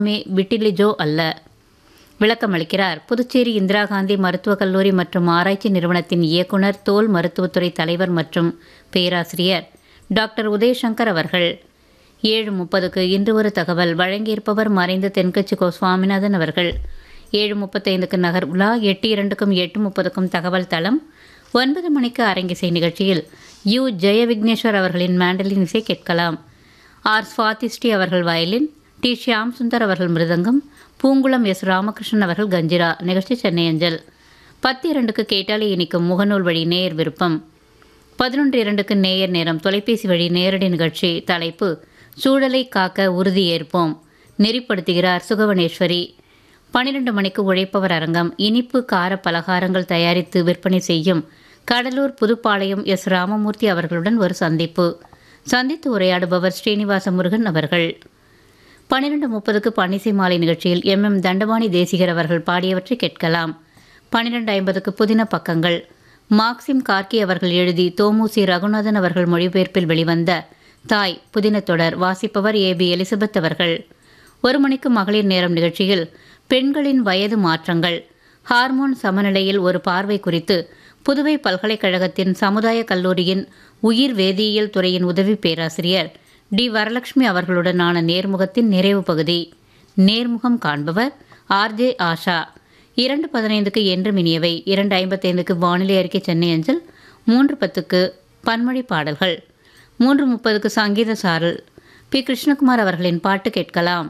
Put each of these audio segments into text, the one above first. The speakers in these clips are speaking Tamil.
மே விட்டிலிஜோ அல்ல விளக்கமளிக்கிறார் புதுச்சேரி இந்திரா காந்தி மருத்துவக் கல்லூரி மற்றும் ஆராய்ச்சி நிறுவனத்தின் இயக்குனர் தோல் மருத்துவத்துறை தலைவர் மற்றும் பேராசிரியர் டாக்டர் உதயசங்கர் அவர்கள் ஏழு முப்பதுக்கு இன்று ஒரு தகவல் வழங்கியிருப்பவர் மறைந்த தென்கட்சி கோ சுவாமிநாதன் அவர்கள் ஏழு முப்பத்தைந்துக்கு நகர் உலா எட்டு இரண்டுக்கும் எட்டு முப்பதுக்கும் தகவல் தளம் ஒன்பது மணிக்கு அரங்கிசை நிகழ்ச்சியில் யு ஜெய விக்னேஸ்வர் அவர்களின் மேண்டலின் இசை கேட்கலாம் ஆர் ஸ்வாதிஸ்ரீ அவர்கள் வயலின் டி ஷியாம் சுந்தர் அவர்கள் மிருதங்கம் பூங்குளம் எஸ் ராமகிருஷ்ணன் அவர்கள் கஞ்சிரா நிகழ்ச்சி சென்னை அஞ்சல் பத்து இரண்டுக்கு கேட்டாலே இனிக்கும் முகநூல் வழி நேயர் விருப்பம் பதினொன்று இரண்டுக்கு நேயர் நேரம் தொலைபேசி வழி நேரடி நிகழ்ச்சி தலைப்பு சூழலை காக்க உறுதி ஏற்போம் நெறிப்படுத்துகிறார் சுகவனேஸ்வரி பன்னிரண்டு மணிக்கு உழைப்பவர் அரங்கம் இனிப்பு கார பலகாரங்கள் தயாரித்து விற்பனை செய்யும் கடலூர் புதுப்பாளையம் எஸ் ராமமூர்த்தி அவர்களுடன் ஒரு சந்திப்பு சந்தித்து உரையாடுபவர் ஸ்ரீனிவாச முருகன் அவர்கள் பன்னிரெண்டு முப்பதுக்கு பன்னிசை மாலை நிகழ்ச்சியில் எம் எம் தண்டபாணி தேசிகர் அவர்கள் பாடியவற்றை கேட்கலாம் பன்னிரெண்டு ஐம்பதுக்கு புதின பக்கங்கள் மார்க்சிம் கார்கி அவர்கள் எழுதி தோமுசி ரகுநாதன் அவர்கள் மொழிபெயர்ப்பில் வெளிவந்த தாய் புதின தொடர் வாசிப்பவர் ஏ பி எலிசபெத் அவர்கள் ஒரு மணிக்கு மகளிர் நேரம் நிகழ்ச்சியில் பெண்களின் வயது மாற்றங்கள் ஹார்மோன் சமநிலையில் ஒரு பார்வை குறித்து புதுவை பல்கலைக்கழகத்தின் சமுதாய கல்லூரியின் உயிர் வேதியியல் துறையின் உதவி பேராசிரியர் டி வரலட்சுமி அவர்களுடனான நேர்முகத்தின் நிறைவு பகுதி நேர்முகம் காண்பவர் ஆர்ஜே ஆஷா இரண்டு பதினைந்துக்கு என்று மினியவை இரண்டு ஐம்பத்தைந்துக்கு வானிலை அறிக்கை சென்னை அஞ்சல் மூன்று பத்துக்கு பன்மொழி பாடல்கள் மூன்று முப்பதுக்கு சங்கீத சாரல் பி கிருஷ்ணகுமார் அவர்களின் பாட்டு கேட்கலாம்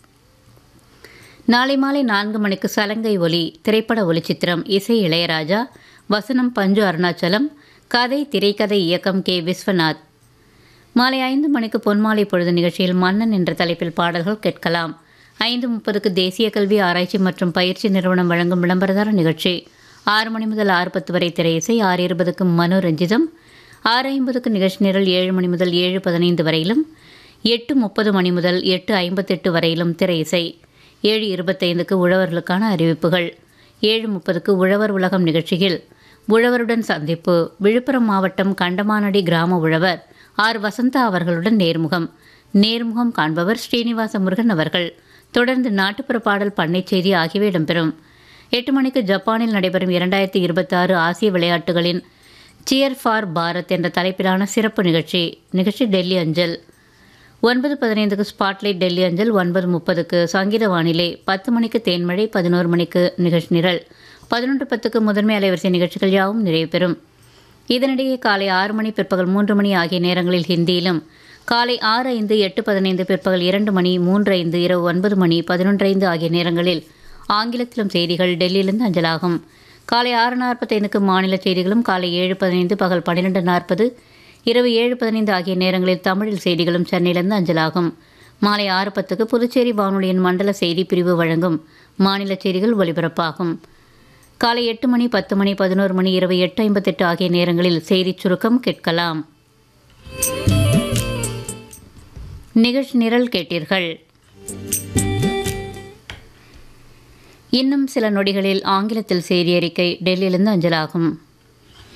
நாளை மாலை நான்கு மணிக்கு சலங்கை ஒலி திரைப்பட ஒளிச்சித்திரம் இசை இளையராஜா வசனம் பஞ்சு அருணாச்சலம் கதை திரைக்கதை இயக்கம் கே விஸ்வநாத் மாலை ஐந்து மணிக்கு பொன்மாலை பொழுது நிகழ்ச்சியில் மன்னன் என்ற தலைப்பில் பாடல்கள் கேட்கலாம் ஐந்து முப்பதுக்கு தேசிய கல்வி ஆராய்ச்சி மற்றும் பயிற்சி நிறுவனம் வழங்கும் விளம்பரதார நிகழ்ச்சி ஆறு மணி முதல் ஆறு பத்து வரை திரையிசை ஆறு இருபதுக்கு மனோரஞ்சிதம் ஆறு ஐம்பதுக்கு நிகழ்ச்சி நிரல் ஏழு மணி முதல் ஏழு பதினைந்து வரையிலும் எட்டு முப்பது மணி முதல் எட்டு ஐம்பத்தெட்டு வரையிலும் திரையிசை ஏழு இருபத்தைந்துக்கு உழவர்களுக்கான அறிவிப்புகள் ஏழு முப்பதுக்கு உழவர் உலகம் நிகழ்ச்சியில் உழவருடன் சந்திப்பு விழுப்புரம் மாவட்டம் கண்டமானடி கிராம உழவர் ஆர் வசந்தா அவர்களுடன் நேர்முகம் நேர்முகம் காண்பவர் ஸ்ரீனிவாச முருகன் அவர்கள் தொடர்ந்து நாட்டுப்புற பாடல் பண்ணை செய்தி ஆகியவை இடம்பெறும் எட்டு மணிக்கு ஜப்பானில் நடைபெறும் இரண்டாயிரத்தி இருபத்தாறு ஆசிய விளையாட்டுகளின் சியர் ஃபார் பாரத் என்ற தலைப்பிலான சிறப்பு நிகழ்ச்சி நிகழ்ச்சி டெல்லி அஞ்சல் ஒன்பது பதினைந்துக்கு ஸ்பாட்லைட் டெல்லி அஞ்சல் ஒன்பது முப்பதுக்கு சங்கீத வானிலை பத்து மணிக்கு தேன்மழை பதினோரு மணிக்கு நிகழ்ச்சி நிரல் பதினொன்று பத்துக்கு முதன்மை அலைவரிசை நிகழ்ச்சிகள் யாவும் நிறைவு பெறும் இதனிடையே காலை ஆறு மணி பிற்பகல் மூன்று மணி ஆகிய நேரங்களில் ஹிந்தியிலும் காலை ஆறு ஐந்து எட்டு பதினைந்து பிற்பகல் இரண்டு மணி மூன்று ஐந்து இரவு ஒன்பது மணி பதினொன்று ஐந்து ஆகிய நேரங்களில் ஆங்கிலத்திலும் செய்திகள் டெல்லியிலிருந்து அஞ்சலாகும் காலை ஆறு நாற்பத்தைந்துக்கு மாநில செய்திகளும் காலை ஏழு பதினைந்து பகல் பன்னிரெண்டு நாற்பது இரவு ஏழு பதினைந்து ஆகிய நேரங்களில் தமிழில் செய்திகளும் சென்னையிலிருந்து அஞ்சலாகும் மாலை ஆறு பத்துக்கு புதுச்சேரி வானொலியின் மண்டல செய்தி பிரிவு வழங்கும் மாநில செய்திகள் ஒலிபரப்பாகும் காலை எட்டு மணி பத்து மணி பதினோரு மணி இரவு எட்டு ஐம்பத்தெட்டு ஆகிய நேரங்களில் செய்திச் சுருக்கம் கேட்கலாம் நிகழ்ச்சி நிரல் கேட்டீர்கள் இன்னும் சில நொடிகளில் ஆங்கிலத்தில் செய்தி அறிக்கை டெல்லியிலிருந்து அஞ்சலாகும்